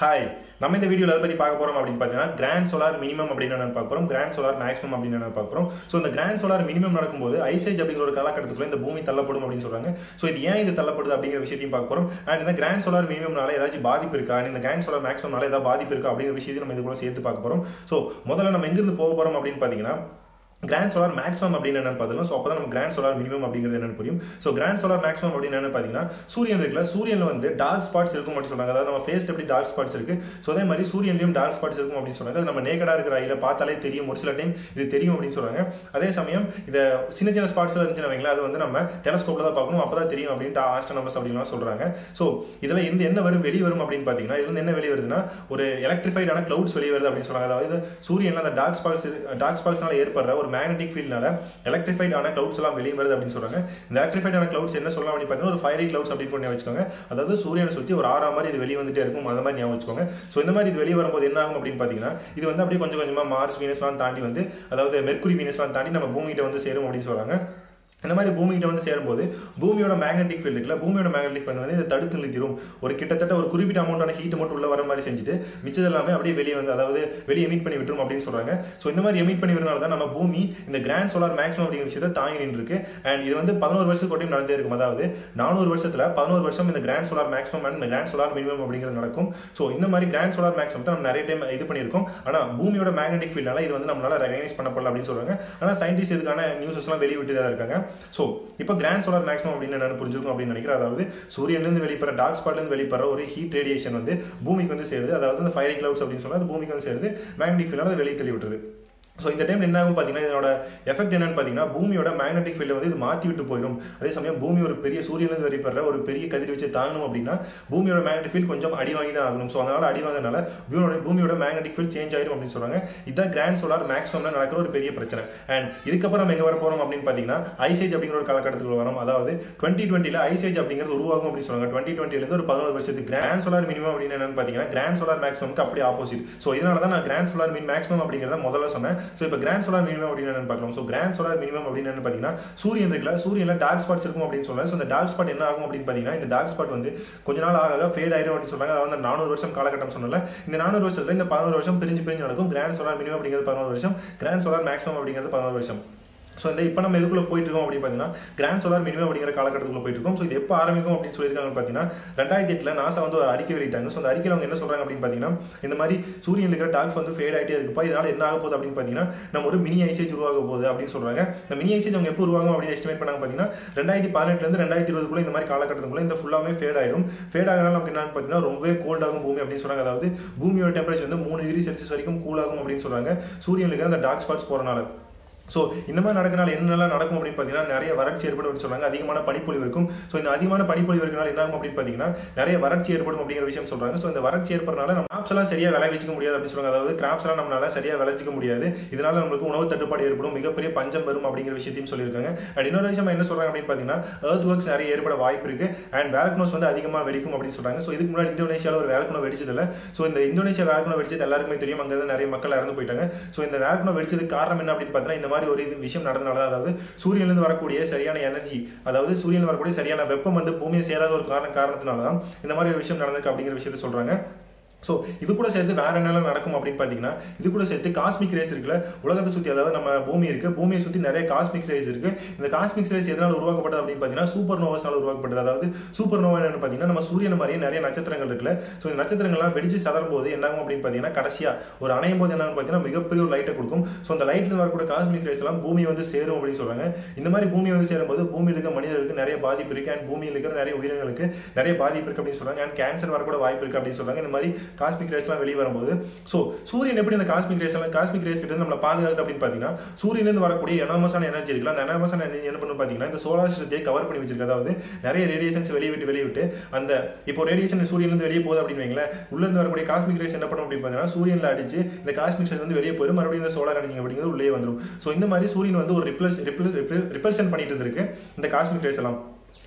hi நம்ம இந்த வீடியோவில் எதை பற்றி பார்க்க போகிறோம் அப்படின்னு பார்த்தீங்கன்னா கிராண்ட் சோலார் மினிமம் அப்படின்னு என்ன பார்க்க போகிறோம் கிராண்ட் சோலார் மேக்ஸிமம் அப்படின்னு என்ன பார்க்க போகிறோம் ஸோ இந்த கிராண்ட் சோலார் மினிமம் நடக்கும்போது ஐசேஜ் அப்படிங்கிற ஒரு காலகட்டத்துக்குள்ள இந்த பூமி தள்ளப்படும் அப்படின்னு சொல்றாங்க ஸோ இது ஏன் இது தள்ளப்படுது அப்படிங்கிற விஷயத்தையும் பார்க்க போகிறோம் அண்ட் இந்த கிராண்ட் சோலார் மினிமம்னால ஏதாச்சும் பாதிப்பு இருக்கா and இந்த கிராண்ட் சோலார் மேக்ஸிமம்னால ஏதாவது பாதிப்பு இருக்கா அப்படிங்கிற விஷயத்தையும் நம்ம இது கூட சேர்த்து பார்க்க போகிறோம் ஸோ முதல்ல நம்ம எங்கிருந்து போக போகிறோம் அப்படின்னு பார்த்தீங்கன்னா கிராண்ட் சோலார் மேக்ஸிமம் அப்படின்னு என்னன்னு பார்த்துக்கலாம் ஸோ அப்போ தான் நம்ம கிராண்ட் சோலார் மினிமம் அப்படிங்கிறது என்னன்னு புரியும் ஸோ கிராண்ட் சோலார் மேக்ஸிமம் அப்படின்னு என்னன்னு பார்த்தீங்கன்னா சூரியன் இருக்குல்ல சூரியனில் வந்து டார்க் ஸ்பாட்ஸ் இருக்கும் அப்படின்னு சொல்றாங்க அதாவது நம்ம ஃபேஸ் எப்படி டார்க் ஸ்பாட்ஸ் இருக்கு ஸோ அதே மாதிரி சூரியன்லையும் டார்க் ஸ்பாட்ஸ் இருக்கும் அப்படின்னு சொல்றாங்க அது நம்ம நேக்கடா இருக்கிற ஐயில பார்த்தாலே தெரியும் ஒரு சில டைம் இது தெரியும் அப்படின்னு சொல்றாங்க அதே சமயம் இதை சின்ன சின்ன ஸ்பாட்ஸ் இருந்துச்சுன்னு வைங்களேன் அது வந்து நம்ம டெலஸ்கோப்ல தான் பார்க்கணும் அப்போ தான் தெரியும் அப்படின்ட்டு ஆஸ்ட்ரோனமர்ஸ் அப்படின்லாம் சொல்றாங்க ஸோ இதில் இருந்து என்ன வரும் வெளியே வரும் அப்படின்னு பார்த்தீங்கன்னா இதுல இருந்து என்ன வெளியே வருதுன்னா ஒரு எலக்ட்ரிஃபைடான கிளவுட்ஸ் வெளியே வருது அப்படின்னு சொல்றாங்க அதாவது சூரியன்ல அந்த டார்க் ஸ்பாட்ஸ் டார்க் ஸ்பாட்ஸ்னால ஏற்படுற ஒரு மேக்னெட்டிக் ஃபீல்ட்னால எலக்ட்ரிஃபைட் ஆன கிளவுட்ஸ் எல்லாம் வெளியே வருது அப்படின்னு சொல்றாங்க இந்த எலக்ட்ரிஃபைட் ஆன கிளவுட்ஸ் என்ன சொல்லலாம் அப்படின்னு பார்த்தீங்கன்னா ஒரு ஃபைரி கிளவுட்ஸ் அப்படின்னு பண்ணி வச்சுக்கோங்க அதாவது சூரியனை சுற்றி ஒரு ஆறா மாதிரி இது வெளியே வந்துட்டே இருக்கும் அந்த மாதிரி ஞாபகம் வச்சுக்கோங்க ஸோ இந்த மாதிரி இது வெளியே வரும்போது என்ன ஆகும் அப்படின்னு பார்த்தீங்கன்னா இது வந்து அப்படியே கொஞ்சம் கொஞ்சமாக மார்ஸ் வீனஸ்லாம் தாண்டி வந்து அதாவது மெர்க்குரி வீனஸ்லாம் தாண்டி நம்ம பூமிகிட்ட வந்து சேரும் அப்படின்னு சொல்றாங்க இந்த மாதிரி பூமிகிட்ட வந்து சேரும்போது பூமியோட மேக்னெட்டிக் ஃபீல்டு இருக்குல்ல பூமியோட மேக்னெட்டிக் ஃபீல்டு வந்து இதை தடுத்து நிறுத்திடும் ஒரு கிட்டத்தட்ட ஒரு குறிப்பிட்ட அமௌண்டான ஹீட் மட்டும் உள்ள வர மாதிரி செஞ்சுட்டு மிச்சது எல்லாமே அப்படியே வெளியே வந்து அதாவது வெளியே எமிட் பண்ணி விட்டுரும் அப்படின்னு சொல்றாங்க ஸோ இந்த மாதிரி எமிட் பண்ணி விடுறதுனால தான் நம்ம பூமி இந்த கிராண்ட் சோலார் மேக்ஸிமம் அப்படிங்கிற விஷயத்தை தாங்கி நின்று இருக்கு அண்ட் இது வந்து பதினோரு வருஷத்துக்கு ஒரு time நடந்தே இருக்கும் அதாவது நானூறு வருஷத்துல பதினோரு வருஷம் இந்த grand solar maximum and grand solar minimum அப்படிங்கிறது நடக்கும் ஸோ இந்த மாதிரி கிராண்ட் சோலார் மேக்ஸிமம் நம்ம நிறைய டைம் இது பண்ணியிருக்கோம் ஆனா பூமியோட மேக்னெட்டிக் ஃபீல்டால இது வந்து நம்மளால ரெகனைஸ் பண்ணப்படல அப்படின்னு சொல்றாங்க ஆனா சயின்டிஸ்ட் இதுக்கான நியூஸஸ் எல்லாம் வெளியிட்டு தான் இருக்காங்க ஸோ இப்போ கிராண்ட் சோலார் மேக்ஸிமம் அப்படின்னு என்னன்னு புரிஞ்சுக்கும் அப்படின்னு நினைக்கிறேன் அதாவது சூரியன்லேருந்து வெளிப்படுற டார்க் ஸ்பாட்லேருந்து வெளிப்படுற ஒரு ஹீட் ரேடியேஷன் வந்து பூமிக்கு வந்து சேருது அதாவது இந்த ஃபயரி கிளவுட்ஸ் அப்படின்னு சொன்னா அது பூமிக்கு வந்து சேருது மேக்னெட்டிக் ஃபீல்டால அது வெளியே தள்ளி விட்டுருது ஸோ இந்த டைம் என்ன ஆகும் பார்த்தீங்கன்னா இதோட எஃபெக்ட் என்னன்னு பார்த்தீங்கன்னா பூமியோட மேக்னெட்டிக் ஃபீல்டு வந்து இது மாற்றி விட்டு போயிடும் அதே சமயம் பூமி ஒரு பெரிய சூரியனிலிருந்து வெளிப்படுற ஒரு பெரிய கதிர் வச்சு தாங்கணும் அப்படின்னா பூமியோட மேக்னெட்டிக் ஃபீல்ட் கொஞ்சம் அடி வாங்கி தான் ஆகணும் ஸோ அதனால அடி வாங்கினால பூமியோட பூமியோட மேக்னெட்டிக் ஃபீல்ட் சேஞ்ச் ஆயிரும் அப்படின்னு சொல்றாங்க இதுதான் கிராண்ட் சோலார் மேக்ஸிமம்ல நடக்கிற ஒரு பெரிய பிரச்சனை அண்ட் இதுக்கப்புறம் நம்ம எங்க வர போறோம் அப்படின்னு பார்த்தீங்கன்னா ஐசேஜ் அப்படிங்கிற ஒரு காலகட்டத்துக்கு வரும் அதாவது டுவெண்ட்டி டுவெண்ட்டில ஐசேஜ் அப்படிங்கிறது உருவாகும் அப்படின்னு சொல்றாங்க டுவெண்ட்டி டுவெண்ட்டிலேருந்து ஒரு பதினோரு வருஷத்துக்கு கிராண்ட் சோலார் மினிமம் அப்படின்னு என்னன்னு பார்த்தீங்கன்னா கிராண்ட் சோலார் மேக்ஸிமம்க்கு அப்படி ஆப்போசிட் ஸோ இதனால தான் நான் கிராண்ட் சோலார் மின் மேக்ஸிமம் அப்படிங்கிறத முதல்ல சொன்னேன் ஸோ இப்போ கிராண்ட் சோலார் மினிமம் அப்படின்னு என்னன்னு பார்க்கலாம் ஸோ கிராண்ட் சோலார் மினிமம் அப்படின்னு என்ன பார்த்தீங்கன்னா சூரியன் இருக்குல்ல சூரியன்ல டார்க் ஸ்பாட்ஸ் இருக்கும் அப்படின்னு சொல்றாங்க ஸோ இந்த டார்க் ஸ்பாட் என்ன ஆகும் அப்படின்னு பார்த்தீங்கன்னா இந்த டார்க் ஸ்பாட் வந்து கொஞ்ச நாள் ஆக ஃபேட் ஆயிரும் அப்படின்னு சொல்றாங்க அதாவது நானூறு வருஷம் காலகட்டம் சொன்னல இந்த நானூறு வருஷத்துல இந்த பதினோரு வருஷம் பிரிஞ்சு பிரிஞ்சு நடக்கும் கிராண்ட் சோலார் மினிமம் அப்படிங்கிறது பதினோரு வருஷம் கிராண்ட் சோலார் மேக்ஸிமம் அப்படிங்கிறது பதினோரு வருஷம் ஸோ இந்த இப்போ நம்ம எதுக்குள்ள போயிட்டு இருக்கோம் அப்படின்னு பார்த்தீங்கன்னா கிராண்ட் சோலார் மினிமம் அப்படிங்கிற காலகட்டத்துக்குள்ள போயிட்டு இருக்கோம் ஸோ இது எப்போ ஆரம்பிக்கும் அப்படின்னு சொல்லியிருக்காங்க பார்த்தீங்கன்னா ரெண்டாயிரத்தி எட்டில் நாசா வந்து ஒரு அறிக்கை வெளியிட்டாங்க ஸோ அந்த அறிக்கையில் அவங்க என்ன சொல்றாங்க அப்படின்னு பார்த்தீங்கன்னா இந்த மாதிரி சூரியன் இருக்கிற டார்க்ஸ் வந்து ஃபேட் ஆகிட்டே இருக்குப்பா இதனால என்ன ஆக போகுது அப்படின்னு பார்த்தீங்கன்னா நம்ம ஒரு மினி ஐசேஜ் உருவாக போகுது அப்படின்னு சொல்றாங்க இந்த மினி ஐசேஜ் அவங்க எப்போ உருவாகும் அப்படின்னு எஸ்டிமேட் பண்ணாங்க பார்த்தீங்கன்னா ரெண்டாயிரத்தி பதினெட்டுலேருந்து ரெண்டாயிரத்தி இருபதுக்குள்ள இந்த மாதிரி காலகட்டத்துக்குள்ள இந்த ஃபுல்லாமே ஃபேட் ஆயிரும் ஃபேட் ஆகிறனால நமக்கு என்னன்னு பார்த்தீங்கன்னா ரொம்பவே கோல்ட் ஆகும் பூமி அப்படின்னு சொல்றாங்க அதாவது பூமியோட டெம்பரேச்சர் வந்து மூணு டிகிரி செல்சியஸ் வரைக்கும் கூல் ஆகும் அப்படின்னு சொல்றாங்க சூரியன் இருக்கிற அந்த டார்க் ஸ்பாட்ஸ் போறனால ஸோ இந்த மாதிரி நடக்கனால என்னெல்லாம் நடக்கும் அப்படின்னு பார்த்தீங்கன்னா நிறைய வறட்சி ஏற்படும் அப்படின்னு சொல்றாங்க அதிகமான பனிப்பொழிவு இருக்கும் ஸோ இந்த அதிகமான பனிப்பொழிவு இருக்கனால என்ன ஆகும் அப்படின்னு பார்த்தீங்கன்னா நிறைய வறட்சி ஏற்படும் அப்படிங்கிற விஷயம் சொல்றாங்க ஸோ இந்த வறட்சி ஏற்படுறதுனால நம்ம கிராப்ஸ் எல்லாம் சரியா விளைவிச்சிக்க முடியாது அப்படின்னு சொல்றாங்க அதாவது கிராப்ஸ் எல்லாம் நம்மளால சரியா விளைச்சிக்க முடியாது இதனால நம்மளுக்கு உணவு தட்டுப்பாடு ஏற்படும் மிகப்பெரிய பஞ்சம் வரும் அப்படிங்கிற விஷயத்தையும் சொல்லியிருக்காங்க அண்ட் இன்னொரு விஷயம் என்ன சொல்றாங்க அப்படின்னு பார்த்தீங்கன்னா எர்த் ஒர்க்ஸ் நிறைய ஏற்பட வாய்ப்பு இருக்கு அண்ட் வேலக்னோஸ் வந்து அதிகமாக வெடிக்கும் அப்படின்னு சொல்றாங்க ஸோ இதுக்கு முன்னாடி இந்தோனேஷியாவில் ஒரு வேலக்னோ வெடிச்சதில்ல ஸோ இந்த இந்தோனேஷியா வேலக்னோ வெடிச்சது எல்லாருக்குமே தெரியும் அங்கே நிறைய மக்கள் இறந்து போயிட்டாங்க ஸோ இந்த வேலக்னோ வெடிச்சதுக்கு காரணம் என்ன அப்படின்னு பார்த்தீங்கன்னா இந்த மாதிரி ஒரு இது விஷயம் நடந்தனால தான் அதாவது சூரியன்லேருந்து வரக்கூடிய சரியான எனர்ஜி அதாவது சூரியன் வரக்கூடிய சரியான வெப்பம் வந்து பூமியை சேராத ஒரு காரணம் காரணத்தினால தான் இந்த மாதிரி ஒரு விஷயம் நடந்திருக்கு அப்படிங்கிற விஷயத்த சொல்றாங்க ஸோ இது கூட சேர்த்து வேற என்னெல்லாம் நடக்கும் அப்படின்னு பார்த்தீங்கன்னா இது கூட சேர்த்து காஸ்மிக் ரேஸ் இருக்குல்ல உலகத்தை சுற்றி அதாவது நம்ம பூமி இருக்கு பூமியை சுற்றி நிறைய காஸ்மிக் ரேஸ் இருக்கு இந்த காஸ்மிக் ரேஸ் எதனால் உருவாக்கப்பட்டது அப்படின்னு பார்த்தீங்கன்னா சூப்பர் நோவஸ்னால உருவாக்கப்பட்டது அதாவது சூப்பர் நோவா என்னன்னு பார்த்தீங்கன்னா நம்ம சூரியன் மாதிரியே நிறைய நட்சத்திரங்கள் இருக்குல்ல ஸோ இந்த நட்சத்திரங்கள்லாம் வெடிச்சு சதறும் போது என்ன ஆகும் அப்படின்னு பார்த்தீங்கன்னா கடைசியா ஒரு அணையும் போது என்னன்னு பார்த்தீங்கன்னா மிகப்பெரிய ஒரு லைட்டை கொடுக்கும் ஸோ அந்த லைட்ல வரக்கூடிய காஸ்மிக் ரேஸ் எல்லாம் பூமி வந்து சேரும் அப்படின்னு சொல்றாங்க இந்த மாதிரி பூமி வந்து சேரும்போது பூமியில் இருக்க மனிதர்களுக்கு நிறைய பாதிப்பு இருக்கு அண்ட் பூமியில் இருக்கிற நிறைய உயிரினங்களுக்கு நிறைய பாதிப்பு இருக்கு அப்படின்னு சொல்றாங்க அண்ட் கேன்சர் வரக்கூட வாய்ப்பு இருக்கு அப்படின்னு சொல்றாங்க இந்த மாதிரி காஸ்மிக் ரேஸ் எல்லாம் வெளியே வரும்போது ஸோ சூரியன் எப்படி இந்த காஸ்மிக் ரேஸ் எல்லாம் காஸ்மிக் ரேஸ் கிட்ட நம்மளை பாதுகாக்குது அப்படின்னு பார்த்தீங்கன்னா சூரியன்லேருந்து வரக்கூடிய எனாமஸான எனர்ஜி இருக்குல்ல அந்த எனாமஸான எனர்ஜி என்ன பண்ணும் பார்த்தீங்கன்னா இந்த சோலார் சிஸ்டத்தை கவர் பண்ணி வச்சிருக்கு அதாவது நிறைய ரேடியேஷன்ஸ் வெளியே விட்டு வெளியே விட்டு அந்த இப்போ ரேடியேஷன் சூரியன்லேருந்து வெளியே போகுது அப்படின்னு வைங்களேன் உள்ள இருந்து வரக்கூடிய காஸ்மிக் ரேஸ் என்ன பண்ணும் அப்படின்னு பார்த்தீங்கன்னா சூரியனில் அடிச்சு இந்த காஸ்மிக் ரேஸ் வந்து வெளியே போயிடும் மறுபடியும் இந்த சோலார் எனர்ஜி அப்படிங்கிறது உள்ளே வந்துடும் ஸோ இந்த மாதிரி சூரியன் வந்து ஒரு ரிப்ளஸ் ரிப்ளசன்ட் பண்ணிட்டு இருந்திருக்கு இந்த காஸ்மிக் ரேஸ் எல்லாம்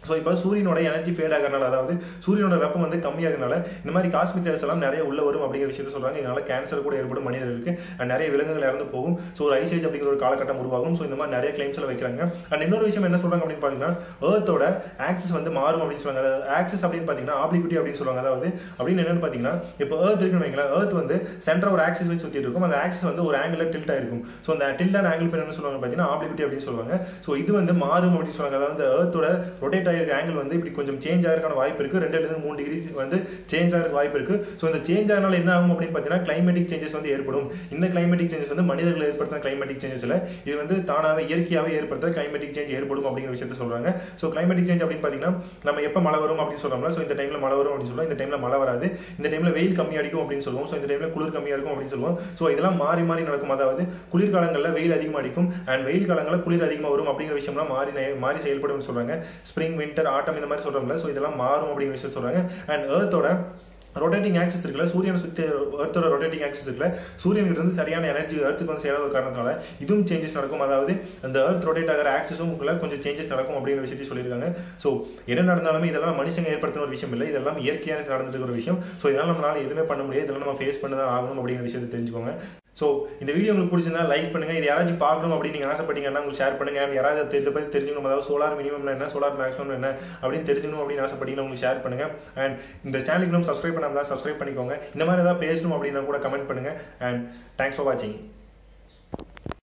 ஸோ இப்போ சூரியனோட எனர்ஜி ஃபேட் ஆகிறனால அதாவது சூரியனோட வெப்பம் வந்து கம்மியாகிறனால இந்த மாதிரி காஸ்மிக் ரேஸ் எல்லாம் நிறைய உள்ள வரும் அப்படிங்கிற விஷயத்த சொல்றாங்க இதனால கேன்சர் கூட ஏற்படும் மனிதர்களுக்கு அண்ட் நிறைய விலங்குகள் இறந்து போகும் ஸோ ஒரு ஐசேஜ் அப்படிங்கிற ஒரு காலகட்டம் உருவாகும் ஸோ இந்த மாதிரி நிறைய கிளைம்ஸ் எல்லாம் வைக்கிறாங்க அண்ட் இன்னொரு விஷயம் என்ன சொல்றாங்க அப்படின்னு பார்த்தீங்கன்னா ஏர்த்தோட ஆக்சிஸ் வந்து மாறும் அப்படின்னு சொல்றாங்க அதாவது ஆக்சிஸ் அப்படின்னு பார்த்தீங்கன்னா ஆப்ளிகுட்டி அப்படின்னு சொல்லுவாங்க அதாவது அப்படின்னு என்னன்னு பார்த்தீங்கன்னா இப்போ ஏர்த் இருக்குன்னு வைங்களேன் ஏர்த் வந்து சென்டர் ஒரு ஆக்சிஸ் வச்சு சுற்றிட்டு இருக்கும் அந்த ஆக்சிஸ் வந்து ஒரு ஆங்கிள் டில்ட் ஆயிருக்கும் ஸோ அந்த டில்ட் அண்ட் ஆங்கிள் பேர் என்ன சொல்லுவாங்க பார்த்தீங்கன்னா ஆப்ளிகுட்டி அப்படின்னு சொல்லுவாங்க ஸோ இது வந்து மாறும் அப்படின்னு சொல்லுவாங்க அதாவது ஏர்த்தோட ரொட்டேட் ஆகிருக்க ஆங்கிள் வந்து இப்படி கொஞ்சம் சேஞ்ச் ஆகிறதுக்கான வாய்ப்பு இருக்கு ரெண்டுல இருந்து மூணு டிகிரி வந்து சேஞ்ச் ஆகிறதுக்கு வாய்ப்பு இருக்கு ஸோ இந்த சேஞ்ச் ஆகிறனால என்ன ஆகும் அப்படின்னு பார்த்தீங்கன்னா கிளைமேட்டிக் சேஞ்சஸ் வந்து ஏற்படும் இந்த கிளைமேட்டிக் சேஞ்சஸ் வந்து மனிதர்கள் ஏற்படுத்துற கிளைமேட்டிக் சேஞ்சஸ்ல இது வந்து தானாவே இயற்கையாகவே ஏற்படுத்த கிளைமேட்டிக் சேஞ்ச் ஏற்படும் அப்படிங்கிற விஷயத்த சொல்றாங்க ஸோ கிளைமேட்டிக் சேஞ்ச் அப்படின்னு பார்த்தீங்கன்னா நம்ம எப்போ மழை வரும் அப்படின்னு சொல்றோம்ல ஸோ இந்த டைம்ல மழை வரும் அப்படின்னு சொல்லுவோம் இந்த டைம்ல மழை வராது இந்த டைம்ல வெயில் கம்மி அடிக்கும் அப்படின்னு சொல்லுவோம் ஸோ இந்த டைம்ல குளிர் கம்மியா இருக்கும் அப்படின்னு சொல்லுவோம் ஸோ இதெல்லாம் மாறி மாறி நடக்கும் அதாவது குளிர்காலங்களில் வெயில் அதிகமாக அடிக்கும் அண்ட் வெயில் காலங்களில் குளிர் அதிகமாக வரும் அப்படிங்கிற விஷயம்லாம் மாறி நெ- மாறி செயல்படும் சொல்றாங்க ஸ்ப்ரிங் வின்டர் ஆட்டம் இந்த மாதிரி சொல்றோம்ல ஸோ இதெல்லாம் மாறும் அப்படிங்கிற விஷயம் சொல்றாங்க அண்ட் ஏர்த்தோட ரொட்டேட்டிங் ஆக்சிஸ் இருக்குல்ல சூரியனை சுற்றி எர்த்தோட ரொட்டேட்டிங் ஆக்சிஸ் இருக்குல்ல சூரியனுக்கு இருந்து சரியான எனர்ஜி எர்த்துக்கு வந்து சேராத காரணத்தினால இதுவும் சேஞ்சஸ் நடக்கும் அதாவது அந்த எர்த் ரொட்டேட் ஆகிற ஆக்சிஸும் கொஞ்சம் சேஞ்சஸ் நடக்கும் அப்படிங்கிற விஷயத்தையும் சொல்லியிருக்காங்க ஸோ என்ன நடந்தாலுமே இதெல்லாம் மனுஷங்க ஏற்படுத்தின ஒரு விஷயம் இல்லை இதெல்லாம் இயற்கையாக நடந்துட்டு இருக்கிற ஒரு விஷயம் ஸோ இதெல்லாம் நம்மளால எதுவுமே பண்ண முடியாது இதெல்லாம் நம்ம ஃபேஸ் பண்ணி தான் ஆகணும் அப்படிங்கிற விஷயத்தை தெரிஞ்சுக்கோங்க ஸோ இந்த வீடியோ உங்களுக்கு பிடிச்சிருந்தா லைக் பண்ணுங்க இது யாராச்சும் பார்க்கணும் அப்படின்னு நீங்க ஆசைப்பட்டீங்கன்னா உங்களுக்கு ஷேர் பண்ணுங்க and யாராவது அதை இதை பத்தி தெரிஞ்சுக்கணும் அதாவது சோலார் மினிமம் என்ன சோலார் மேக்ஸிமம் என்ன அப்படின்னு தெரிஞ்சுக்கணும் அப்படின்னு ஆசைப்பட்டீங்கன்னா உங்களுக்கு ஷேர் பண்ணுங்க அண்ட் இந்த சேனலுக்கு நம்ம சப்ஸ்கிரைப் பண்ணாமல் சப்ஸ்கிரைப் பண்ணிக்கோங்க இந்த மாதிரி ஏதாவது பேசணும் அப்படின்னா கூட கமெண்ட் பண்ணுங்க அண்ட் தேங்க்ஸ் ஃபார் வாட்சிங்